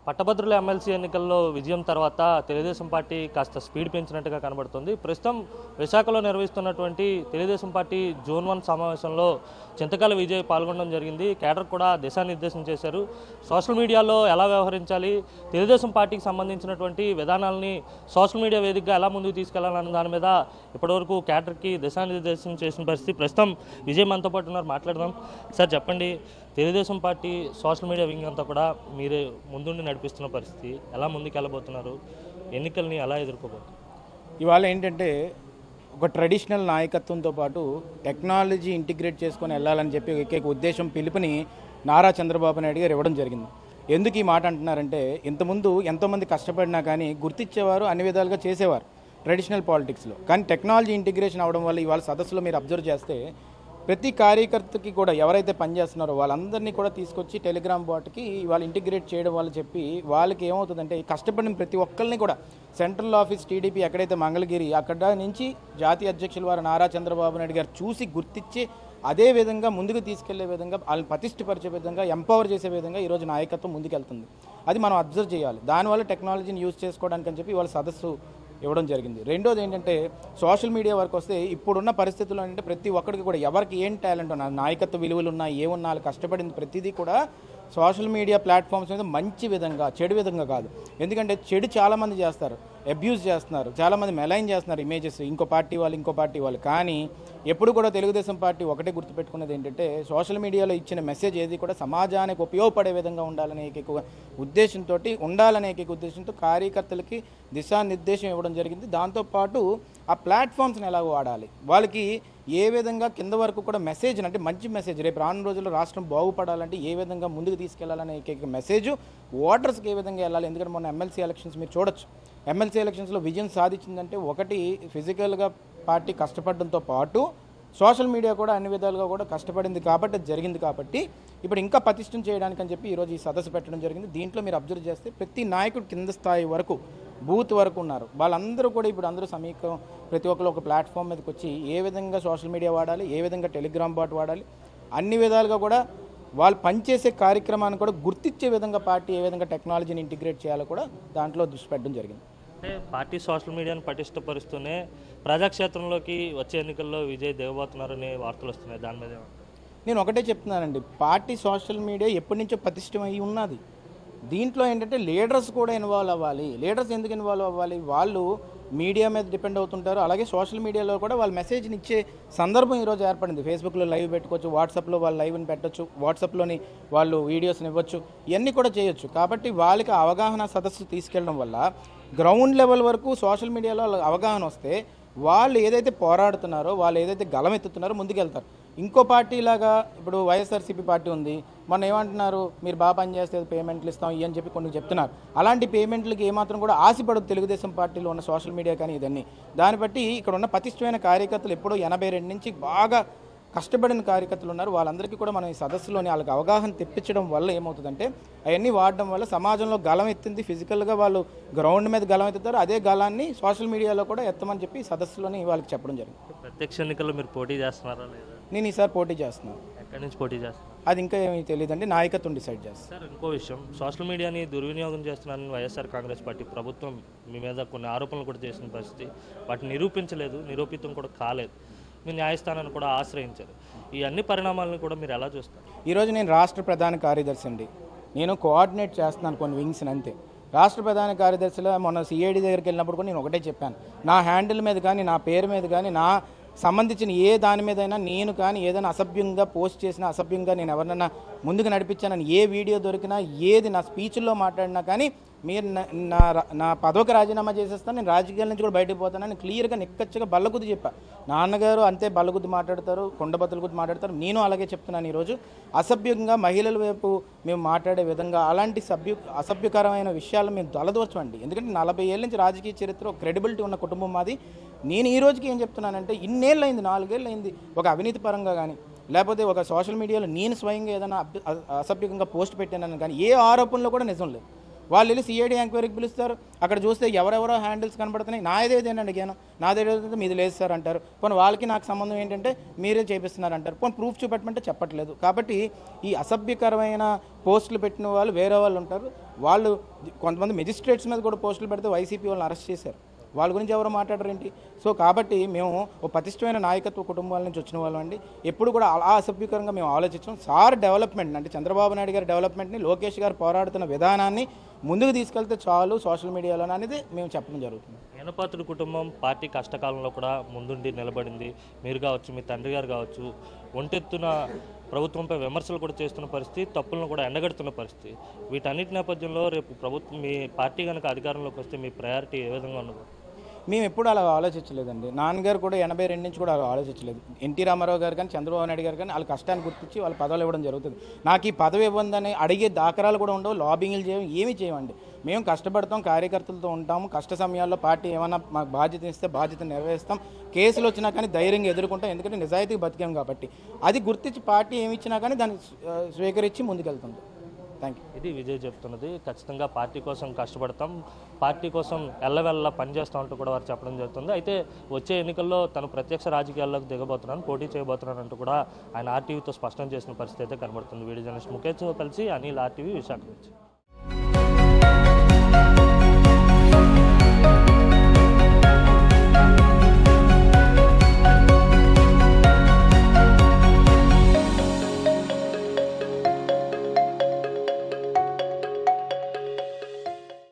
పట్టభద్రుల ఎమ్మెల్సీ ఎన్నికల్లో విజయం తర్వాత తెలుగుదేశం పార్టీ కాస్త స్పీడ్ పెంచినట్టుగా కనబడుతుంది ప్రస్తుతం విశాఖలో నిర్వహిస్తున్నటువంటి తెలుగుదేశం పార్టీ జోన్ వన్ సమావేశంలో చింతకాల విజయ్ పాల్గొనడం జరిగింది కేడర్ కూడా దిశానిర్దేశం చేశారు సోషల్ మీడియాలో ఎలా వ్యవహరించాలి తెలుగుదేశం పార్టీకి సంబంధించినటువంటి విధానాలని సోషల్ మీడియా వేదికగా ఎలా ముందుకు తీసుకెళ్లాలన్న దాని మీద ఇప్పటివరకు కేడర్కి దిశానిర్దేశం చేసిన పరిస్థితి ప్రస్తుతం విజయ్ మనతో పాటు ఉన్నారు మాట్లాడదాం సార్ చెప్పండి Telugu Desam party social media wing అంతా కూడా మీరే ముందుండి నడిపిస్తున్న పరిస్థితి ఎలా ముందుకు వెళ్ళబోతున్నారు ఎన్నికల్ని ఎలా ఎదుర్కోబోతున్నారు ఇవాళ ఏంటంటే ఒక ట్రెడిషనల్ నాయకత్వంతో పాటు టెక్నాలజీ ఇంటిగ్రేట్ చేసుకొని వెళ్ళాలని చెప్పి ఏకైక ఉద్దేశం పిలుపుని నారా చంద్రబాబు నాయుడు గారు ఇవ్వడం జరిగింది ఎందుకు ఈ మాట అంటున్నారంటే ఇంతకుముందు ఎంతోమంది కష్టపడినా కానీ గుర్తించేవారు అన్ని విధాలుగా చేసేవారు ట్రెడిషనల్ పాలిటిక్స్లో కానీ టెక్నాలజీ ఇంటిగ్రేషన్ అవడం వల్ల ఇవాళ సదస్సులో మీరు అబ్జర్వ్ చేస్తే ప్రతి కార్యకర్తకి కూడా ఎవరైతే పనిచేస్తున్నారో వాళ్ళందరినీ కూడా తీసుకొచ్చి టెలిగ్రామ్ బాట్కి వాళ్ళు ఇంటిగ్రేట్ చేయడం వల్ల చెప్పి వాళ్ళకి ఏమవుతుందంటే ఈ కష్టపడిన ప్రతి ఒక్కరిని కూడా సెంట్రల్ ఆఫీస్ టీడీపీ ఎక్కడైతే మంగళగిరి అక్కడ నుంచి జాతీయ అధ్యక్షుల వారు నారా చంద్రబాబు నాయుడు గారు చూసి గుర్తించి అదే విధంగా ముందుకు తీసుకెళ్లే విధంగా వాళ్ళని పటిష్టపరిచే విధంగా ఎంపవర్ చేసే విధంగా ఈరోజు నాయకత్వం ముందుకెళ్తుంది అది మనం అబ్జర్వ్ చేయాలి దానివల్ల టెక్నాలజీని యూజ్ చేసుకోవడానికి అని చెప్పి వాళ్ళ సదస్సు ఇవ్వడం జరిగింది రెండోది ఏంటంటే సోషల్ మీడియా వరకు వస్తే ఇప్పుడున్న పరిస్థితుల్లో ఏంటంటే ప్రతి ఒక్కరికి కూడా ఎవరికి ఏం టాలెంట్ ఉన్నా నాయకత్వ విలువలు ఉన్నా ఏమున్నా వాళ్ళు కష్టపడింది ప్రతిదీ కూడా సోషల్ మీడియా ప్లాట్ఫామ్స్ మీద మంచి విధంగా చెడు విధంగా కాదు ఎందుకంటే చెడు చాలామంది చేస్తారు అబ్యూస్ చేస్తున్నారు చాలామంది మెలైన్ చేస్తున్నారు ఇమేజెస్ ఇంకో పార్టీ వాళ్ళు ఇంకో పార్టీ వాళ్ళు కానీ ఎప్పుడు కూడా తెలుగుదేశం పార్టీ ఒకటే గుర్తుపెట్టుకున్నది ఏంటంటే సోషల్ మీడియాలో ఇచ్చిన మెసేజ్ ఏది కూడా సమాజానికి ఉపయోగపడే విధంగా ఉండాలనే ఏకైక ఉద్దేశంతో ఉండాలనే ఏకైక ఉద్దేశంతో కార్యకర్తలకి దిశానిర్దేశం ఇవ్వడం జరిగింది దాంతోపాటు ఆ ప్లాట్ఫామ్స్ని ఎలా వాడాలి వాళ్ళకి ఏ విధంగా కింద వరకు కూడా మెసేజ్ అంటే మంచి మెసేజ్ రేపు రానున్న రోజుల్లో రాష్ట్రం బాగుపడాలంటే ఏ విధంగా ముందుకు తీసుకెళ్లాలనే ఏకైక మెసేజ్ ఓటర్స్కి ఏ విధంగా వెళ్ళాలి ఎందుకంటే మొన్న ఎమ్మెల్సీ ఎలక్షన్స్ మీరు చూడొచ్చు ఎమ్మెల్సీ ఎలక్షన్స్లో విజయం సాధించిందంటే ఒకటి ఫిజికల్గా పార్టీ కష్టపడడంతో పాటు సోషల్ మీడియా కూడా అన్ని విధాలుగా కూడా కష్టపడింది కాబట్టి అది జరిగింది కాబట్టి ఇప్పుడు ఇంకా పటిష్టం చేయడానికి అని చెప్పి ఈరోజు ఈ సదస్సు పెట్టడం జరిగింది దీంట్లో మీరు అబ్జర్వ్ చేస్తే ప్రతి నాయకుడు కింద స్థాయి వరకు బూత్ వరకు ఉన్నారు వాళ్ళందరూ కూడా ఇప్పుడు అందరూ సమీకం ప్రతి ఒక్కరు ఒక ప్లాట్ఫామ్ మీదకి వచ్చి ఏ విధంగా సోషల్ మీడియా వాడాలి ఏ విధంగా టెలిగ్రామ్ బాట్ వాడాలి అన్ని విధాలుగా కూడా వాళ్ళు పనిచేసే కార్యక్రమాన్ని కూడా గుర్తించే విధంగా పార్టీ ఏ విధంగా టెక్నాలజీని ఇంటిగ్రేట్ చేయాలో కూడా దాంట్లో దృష్టి పెట్టడం జరిగింది అంటే పార్టీ సోషల్ మీడియాను పటిష్టపరుస్తూనే ప్రజాక్షేత్రంలోకి వచ్చే ఎన్నికల్లో విజయ్ దిగబోతున్నారనే వార్తలు వస్తున్నాయి దాని మీద ఏమంటారు? నేను ఒకటే చెప్తున్నానండి పార్టీ సోషల్ మీడియా ఎప్పటి నుంచో పటిష్టమై ఉన్నది దీంట్లో ఏంటంటే లీడర్స్ కూడా ఇన్వాల్వ్ అవ్వాలి లీడర్స్ ఎందుకు ఇన్వాల్వ్ అవ్వాలి వాళ్ళు మీడియా మీద డిపెండ్ అవుతుంటారు అలాగే సోషల్ మీడియాలో కూడా వాళ్ళ మెసేజ్ని ఇచ్చే సందర్భం ఈరోజు ఏర్పడింది ఫేస్బుక్లో లైవ్ పెట్టుకోవచ్చు వాట్సాప్లో వాళ్ళు లైవ్ని పెట్టచ్చు వాట్సాప్లోని వాళ్ళు వీడియోస్ని ఇవ్వచ్చు ఇవన్నీ కూడా చేయొచ్చు కాబట్టి వాళ్ళకి అవగాహన సదస్సు తీసుకెళ్ళడం వల్ల గ్రౌండ్ లెవెల్ వరకు సోషల్ మీడియాలో వాళ్ళకి అవగాహన వస్తే వాళ్ళు ఏదైతే పోరాడుతున్నారో వాళ్ళు ఏదైతే గలం ఎత్తుతున్నారో ముందుకెళ్తారు ఇంకో పార్టీ లాగా ఇప్పుడు వైఎస్ఆర్సీపీ పార్టీ ఉంది మొన్న ఏమంటున్నారు మీరు బాగా పనిచేస్తే పేమెంట్లు ఇస్తాం ఇవి అని చెప్పి కొన్ని చెప్తున్నారు అలాంటి పేమెంట్లకి ఏమాత్రం కూడా ఆశపడదు తెలుగుదేశం పార్టీలో ఉన్న సోషల్ మీడియా కానీ ఇదన్నీ దాన్ని బట్టి ఇక్కడ ఉన్న పటిష్టమైన కార్యకర్తలు ఎప్పుడో ఎనభై రెండు నుంచి బాగా కష్టపడిన కార్యకర్తలు ఉన్నారు వాళ్ళందరికీ కూడా మనం ఈ సదస్సులోని వాళ్ళకి అవగాహన తెప్పించడం వల్ల ఏమవుతుందంటే అవన్నీ వాడడం వల్ల సమాజంలో గలం ఎత్తింది ఫిజికల్గా వాళ్ళు గ్రౌండ్ మీద గలం ఎత్తుతారు అదే గలాన్ని సోషల్ మీడియాలో కూడా ఎత్తమని చెప్పి ఈ సదస్సులోని వాళ్ళకి చెప్పడం జరిగింది ప్రత్యక్ష ఎన్నికల్లో మీరు పోటీ చేస్తున్నారా లేదా నేను ఈసారి పోటీ చేస్తున్నాను ఎక్కడి నుంచి పోటీ చేస్తున్నారు అది ఇంకా ఏమీ తెలియదండి నాయకత్వం డిసైడ్ చేస్తాను సార్ ఇంకో విషయం సోషల్ మీడియాని దుర్వినియోగం చేస్తున్నారని వైఎస్ఆర్ కాంగ్రెస్ పార్టీ ప్రభుత్వం మీ మీద కొన్ని ఆరోపణలు కూడా చేసిన పరిస్థితి వాటిని నిరూపించలేదు నిరూపితం కూడా కాలేదు మీ న్యాయస్థానాన్ని కూడా ఆశ్రయించారు ఈ అన్ని పరిణామాలను కూడా మీరు ఎలా చూస్తారు ఈరోజు నేను రాష్ట్ర ప్రధాన కార్యదర్శి అండి నేను కోఆర్డినేట్ చేస్తున్నాను కొన్ని వింగ్స్ని అంతే రాష్ట్ర ప్రధాన కార్యదర్శిలో మొన్న సిఐడి దగ్గరికి వెళ్ళినప్పుడు కూడా నేను ఒకటే చెప్పాను నా హ్యాండిల్ మీద కానీ నా పేరు మీద కానీ నా సంబంధించిన ఏ దాని మీదైనా నేను కానీ ఏదైనా అసభ్యంగా పోస్ట్ చేసినా అసభ్యంగా నేను ఎవరినైనా ముందుకు నడిపించానని ఏ వీడియో దొరికినా ఏది నా స్పీచ్లో మాట్లాడినా కానీ మీరు నా- నా రా- నా పదవికి రాజీనామా చేసేస్తాను నేను రాజకీయాల నుంచి కూడా బయటకు పోతానని క్లియర్గా నిక్కచ్చగా బల్లగుద్ది చెప్పా నాన్నగారు అంతే బల్లగుద్ది మాట్లాడతారు కొండబద్దలు గుద్ది మాట్లాడతారు నేను అలాగే చెప్తున్నాను ఈరోజు అసభ్యంగా మహిళల వైపు మేము మాట్లాడే విధంగా అలాంటి సభ్యు అసభ్యకరమైన విషయాలు మేము తలదూర్చమండి ఎందుకంటే నలభై ఏళ్ళ నుంచి రాజకీయ చరిత్ర క్రెడిబిలిటీ ఉన్న కుటుంబం మాది నేను ఈ రోజుకి ఏం చెప్తున్నానంటే ఇన్నేళ్ళు అయింది నాలుగేళ్ళు అయింది ఒక అవినీతి పరంగా కానీ లేకపోతే ఒక సోషల్ మీడియాలో నేను స్వయంగా ఏదైనా అభ్య- అ- అసభ్యకంగా పోస్ట్ పెట్టానని కానీ ఏ ఆరోపణలో కూడా నిజం లేదు వాళ్ళు వెళ్ళి సిఐడి ఎంక్వైరీకి పిలుస్తారు అక్కడ చూస్తే ఎవరెవరో హ్యాండిల్స్ కనబడుతున్నాయి నాదేదేనండి జ్ఞానం నాదేదైతే మీది లేదు సార్ అంటారు పోనీ వాళ్ళకి నాకు సంబంధం ఏంటంటే మీరే చేపిస్తున్నారు అంటారు పోనీ ప్రూఫ్ చూపెట్టమంటే చెప్పట్లేదు కాబట్టి ఈ అసభ్యకరమైన పోస్టులు పెట్టిన వాళ్ళు వేరే వాళ్ళు ఉంటారు వాళ్ళు కొంతమంది మెజిస్ట్రేట్స్ మీద కూడా పోస్టులు పెడితే వైసీపీ వాళ్ళని అరెస్ట్ చేశారు వాళ్ళ గురించి ఎవరు మాట్లాడరేంటి సో కాబట్టి మేము ఓ పటిష్టమైన నాయకత్వ కుటుంబాల నుంచి వచ్చిన వాళ్ళం అండి ఎప్పుడు కూడా అలా అసభ్యకరంగా మేము ఆలోచించాం సార్ డెవలప్మెంట్ అంటే చంద్రబాబు నాయుడు గారి డెవలప్మెంట్ని లోకేష్ గారు పోరాడుతున్న విధానాన్ని ముందుకు తీసుకెళ్తే చాలు సోషల్ మీడియాలో అనేది మేము చెప్పడం జరుగుతుంది యనపాత్రుడి కుటుంబం పార్టీ కష్టకాలంలో కూడా ముందుండి నిలబడింది మీరు కావచ్చు మీ తండ్రి గారు కావచ్చు ఒంటెత్తున ప్రభుత్వంపై విమర్శలు కూడా చేస్తున్న పరిస్థితి తప్పులను కూడా ఎండగడుతున్న పరిస్థితి వీటన్నిటి నేపథ్యంలో రేపు ప్రభుత్వం మీ పార్టీ కనుక అధికారంలోకి వస్తే మీ ప్రయారిటీ ఏ విధంగా ఉండదు మేము ఎప్పుడు అలా ఆలోచించలేదండి నాన్నగారు కూడా ఎనభై రెండు నుంచి కూడా అలా ఆలోచించలేదు ఎన్టీ రామారావు గారు కానీ చంద్రబాబు నాయుడు గారు కానీ వాళ్ళ కష్టాన్ని గుర్తించి వాళ్ళ పదవులు ఇవ్వడం జరుగుతుంది నాకు ఈ పదవి ఇవ్వందని అడిగే దాఖరాలు కూడా ఉండవు లాబింగ్లు చేయం ఏమీ చేయమండి మేము కష్టపడతాం కార్యకర్తలతో ఉంటాము కష్ట సమయాల్లో పార్టీ ఏమైనా మాకు బాధ్యత ఇస్తే బాధ్యత నెరవేరుస్తాం కేసులు వచ్చినా కానీ ధైర్యంగా ఎదుర్కొంటాం ఎందుకంటే నిజాయితీగా బతికాం కాబట్టి అది గుర్తించి పార్టీ ఏమి ఇచ్చినా కానీ దాన్ని ఆ, స్వీకరించి ముందుకెళ్తుంది థ్యాంక్ యూ ఇది విజయ్ చెప్తున్నది ఖచ్చితంగా పార్టీ కోసం కష్టపడతాం పార్టీ కోసం ఎల్లవెల్ల పనిచేస్తాం అంటూ కూడా వారు చెప్పడం జరుగుతుంది అయితే వచ్చే ఎన్నికల్లో తను ప్రత్యక్ష రాజకీయాల్లోకి దిగబోతున్నాను పోటీ చేయబోతున్నాను అంటూ కూడా ఆయన ఆర్టీవీతో స్పష్టం చేసిన పరిస్థితి అయితే కనబడుతుంది వీడియో జర్నలిస్ట్ ముఖేష్తో కలిసి అనిల్ ఆర్టీవీ విశాఖ నుంచి